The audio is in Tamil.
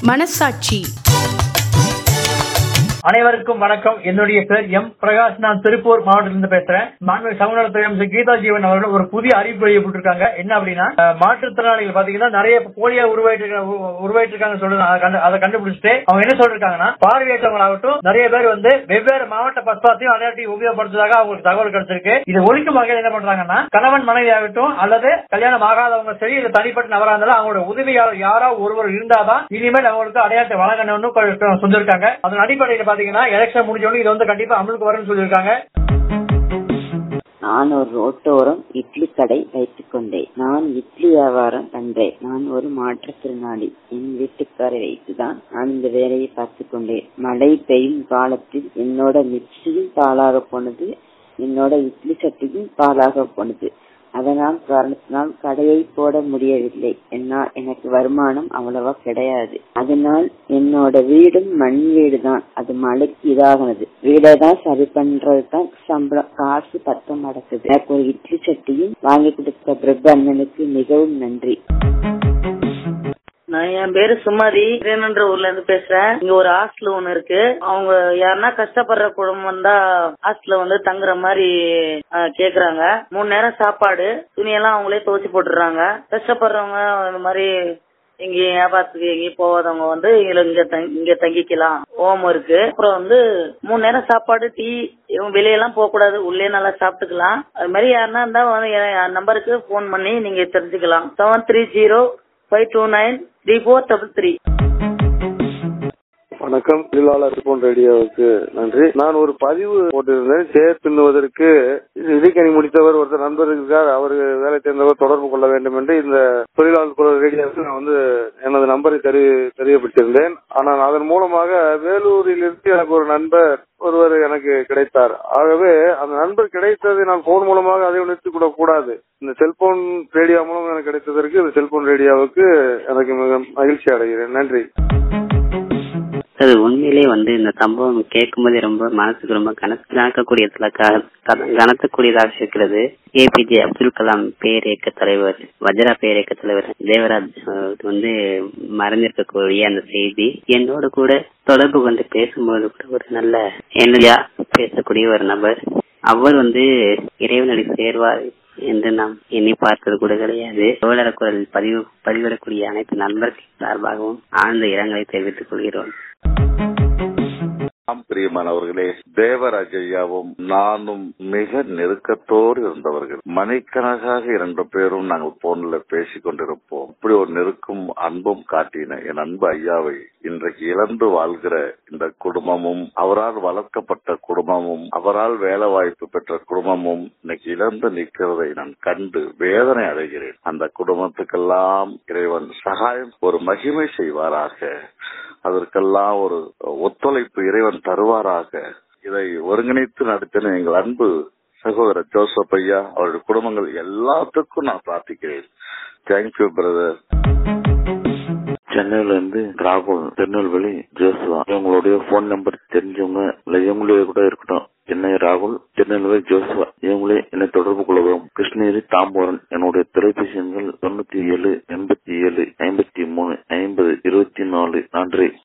மனசாட்சி அனைவருக்கும் வணக்கம் என்னுடைய பேர் எம் பிரகாஷ் நான் திருப்பூர் மாவட்டத்திலிருந்து பேசுறேன் மாண்பு சமநலத்துறை அமைச்சர் கீதா ஜீவன் அவர்கள் ஒரு புதிய அறிவிப்பு வெளியிட்டிருக்காங்க என்ன அப்படின்னா அஹ், மாற்றுத்திறனாளிகள் பாத்தீங்கன்னா நிறைய போலியா உருவாயிட்டு உருவாயிட்டு இருக்காங்க சொல்லுங்க அதை கண்டு- அதை கண்டுபிடிச்சிட்டு அவங்க என்ன சொல்லிருக்காங்கன்னா பார்வையற்றவங்களாகட்டும் நிறைய பேர் வந்து வெவ்வேறு மாவட்ட பஸ்பாத்தையும் அடையாட்டையும் உபயோகப்படுத்துவதாக அவங்களுக்கு தகவல் கிடைச்சிருக்கு இது ஒழிக்கும் வகையில் என்ன பண்றாங்கன்னா கணவன் மனைவி ஆகட்டும் அல்லது கல்யாணம் ஆகாதவங்க சரி இது தனிப்பட்ட நபரா இருந்தாலும் அவங்களோட உதவியாளர் யாரோ ஒருவர் இருந்தாதான் இனிமேல் அவங்களுக்கு அடையாளத்தை வழங்கணும்னு கொ- சொல்லிருக்காங்க அதன் அடிப்படையில் பாத்தீங்கன்னா எலெக்ஷன் முடிஞ்சோடனே இது வந்து கண்டிப்பா அமலுக்கு வரும்னு சொல்லியிருக்காங்க நான் ஒரு ரோட்டோரம் இட்லி கடை வைத்துக் கொண்டேன் நான் இட்லி வியாபாரம் பண்றேன் நான் ஒரு மாற்றுத்திறனாளி என் வீட்டுக்காரை வைத்துதான் நான் இந்த வேலையை பார்த்துக் கொண்டேன் மழை பெய்யும் காலத்தில் என்னோட மிக்சியும் பாலாக போனது என்னோட இட்லி சட்டியும் பாலாக போனது அதனால் காரணத்தினால் கடையை போட முடியவில்லை என்னால் எனக்கு வருமானம் அவ்வளவா கிடையாது அதனால் என்னோட வீடும் மண் வீடு தான் அது மழைக்கு இதாகனது வீடை தான் சரி பண்றது தான் சம்பளம் காசு பத்த நடக்குது எனக்கு ஒரு இட்லி சட்டியும் வாங்கி கொடுத்த பிரபு அண்ணனுக்கு மிகவும் நன்றி நான் என் பேரு சுமதி வேணுன்ற ஊர்ல இருந்து பேசுறேன் இங்க ஒரு ஹாஸ்டல் ஒண்ணு இருக்கு அவங்க யாருன்னா கஷ்டப்படுற குடும்பம் தான் ஹாஸ்டல்ல வந்து தங்குற மாதிரி அஹ், கேக்குறாங்க மூணு நேரம் சாப்பாடு துணியெல்லாம் அவங்களே துவைச்சு போட்டுறாங்க கஷ்டப்படுறவங்க இந்த மாதிரி எங்கேயும் வியாபாரத்துக்கு எங்கேயும் போகாதவங்க வந்து இங்க இங்க தங்கி- இங்க தங்கிக்கலாம் ஹோம் இருக்கு அப்புறம் வந்து மூணு நேரம் சாப்பாடு டீ இவங்க வெளியெல்லாம் போக கூடாது உள்ளே நல்லா சாப்பிட்டுக்கலாம் அது மாதிரி யாருன்னா இருந்தா வந்து என் நம்பருக்கு போன் பண்ணி நீங்க தெரிஞ்சுக்கலாம் seven three zero five two nine three four double three வணக்கம் தொழிலாளர் ரிப்போன் ரேடியோவுக்கு நன்றி நான் ஒரு பதிவு போட்டிருந்தேன் சேர் பின்னுவதற்கு இடைக்கணி முடித்தவர் ஒருத்தர் நண்பர் இருக்கார் அவர் வேலை சேர்ந்தவர் தொடர்பு கொள்ள வேண்டும் என்று இந்த தொழிலாளர் குரல் ரேடியோவுக்கு நான் வந்து எனது நம்பரை தெரி தெரியப்பட்டிருந்தேன் ஆனால் அதன் மூலமாக வேலூரில் இருந்து எனக்கு ஒரு நண்பர் ஒருவர் எனக்கு கிடைத்தார் ஆகவே அந்த நண்பர் கிடைத்ததை நான் போன் மூலமாக அதை நிறுத்திக் கூட கூடாது இந்த செல்போன் ரேடியோ மூலம் எனக்கு கிடைத்ததற்கு இந்த செல்போன் ரேடியோவுக்கு எனக்கு மிக மகிழ்ச்சி அடைகிறேன் நன்றி அது உண்மையிலே வந்து இந்த சம்பவம் கேட்கும்போதே ரொம்ப மனசுக்கு ரொம்ப கன- கனக்கக்கூடியதுல க- க- கனத்தக்கூடியதாக இருக்கிறது ஏபிஜே அப்துல் கலாம் பேரியக்க தலைவர் வஜ்ரா பேரியக்க தலைவர் தேவராஜ் அஹ், வந்து மறைந்திருக்கக்கூடிய அந்த செய்தி என்னோட கூட தொடர்பு கொண்டு பேசும்போது கூட ஒரு நல்ல எனர்ஜியா பேசக்கூடிய ஒரு நபர் அவர் வந்து இறைவனடி சேர்வார் என்று நாம் எண்ணி பார்த்தது கூட கிடையாது தோழர் குரல் பதிவு பதிவிடக்கூடிய அனைத்து நண்பர்கள் சார்பாகவும் ஆழ்ந்த இரங்கலை தெரிவித்துக் கொள்கிறோம் ஆம் பிரியமானவர்களே தேவராஜ் ஐயாவும் நானும் மிக நெருக்கத்தோடு இருந்தவர்கள் மணிக்கணக்காக இரண்டு பேரும் நாங்கள் போன்ல பேசிக் கொண்டிருப்போம் இப்படி ஒரு நெருக்கும் அன்பும் காட்டின என் அன்பு ஐயாவை இன்றைக்கு இழந்து வாழ்கிற இந்த குடும்பமும் அவரால் வளர்க்கப்பட்ட குடும்பமும் அவரால் வேலை வாய்ப்பு பெற்ற குடும்பமும் இன்னைக்கு இழந்து நிற்கிறதை நான் கண்டு வேதனை அடைகிறேன் அந்த குடும்பத்துக்கெல்லாம் இறைவன் சகாயம் ஒரு மகிமை செய்வாராக அதற்கெல்லாம் ஒரு ஒத்துழைப்பு இறைவன் தருவாராக இதை ஒருங்கிணைத்து நடத்தின எங்கள் அன்பு சகோதரர் ஜோசப் ஐயா அவருடைய குடும்பங்கள் எல்லாத்துக்கும் நான் பிரார்த்திக்கிறேன் தேங்க்யூ பிரதர் சென்னையில இருந்து ராகுல் திருநெல்வேலி ஜோசுவா இவங்களுடைய போன் நம்பர் தெரிஞ்சவங்க இல்ல இவங்களே கூட இருக்கட்டும் சென்னை ராகுல் திருநெல்வேலி ஜோசுவா இவங்களே என்னை தொடர்பு கொள்ளவும் கிருஷ்ணகிரி தாம்பூரன் என்னுடைய தொலைபேசி எண்கள் தொண்ணூத்தி ஏழு எண்பத்தி ஏழு ஐம்பத்தி மூணு ஐம்பது இருபத்தி நாலு நன்றி